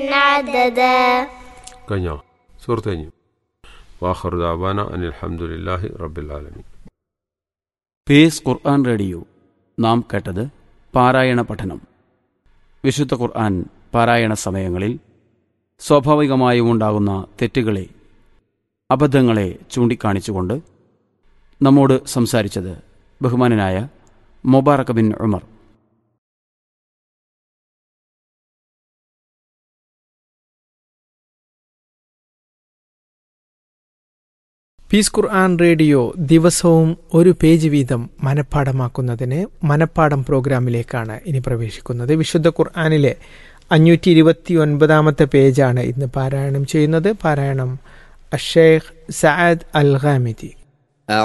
عددا കഴിഞ്ഞോ സുഹൃത്ത് കഴിഞ്ഞു വാഹർ ദാബാന അനിൽ അലഹമുല്ലാഹി റബ്ബിൽ ആലമീൻ പേസ് ഖുർആൻ റേഡിയോ നാം കേട്ടത് പാരായണ പഠനം വിശുദ്ധ ഖുർആൻ പാരായണ സമയങ്ങളിൽ സ്വാഭാവികമായും ഉണ്ടാകുന്ന തെറ്റുകളെ അബദ്ധങ്ങളെ ചൂണ്ടിക്കാണിച്ചുകൊണ്ട് നമ്മോട് സംസാരിച്ചത് ബഹുമാനനായ Mubarak bin Umar peace Quran radio ദിവസവും ഒരു പേജ് വീതം മനഃപ്പാടമാക്കുന്നതിന് മനഃപ്പാടം പ്രോഗ്രാമിലേക്കാണ് ഇനി പ്രവേശിക്കുന്നത് വിശുദ്ധ ഖുർആാനിലെ അഞ്ഞൂറ്റി ഇരുപത്തി ഒൻപതാമത്തെ പേജാണ് ഇന്ന് പാരായണം ചെയ്യുന്നത് പാരായണം അഷേഖ് സഅദ് അൽ ഖാമിദി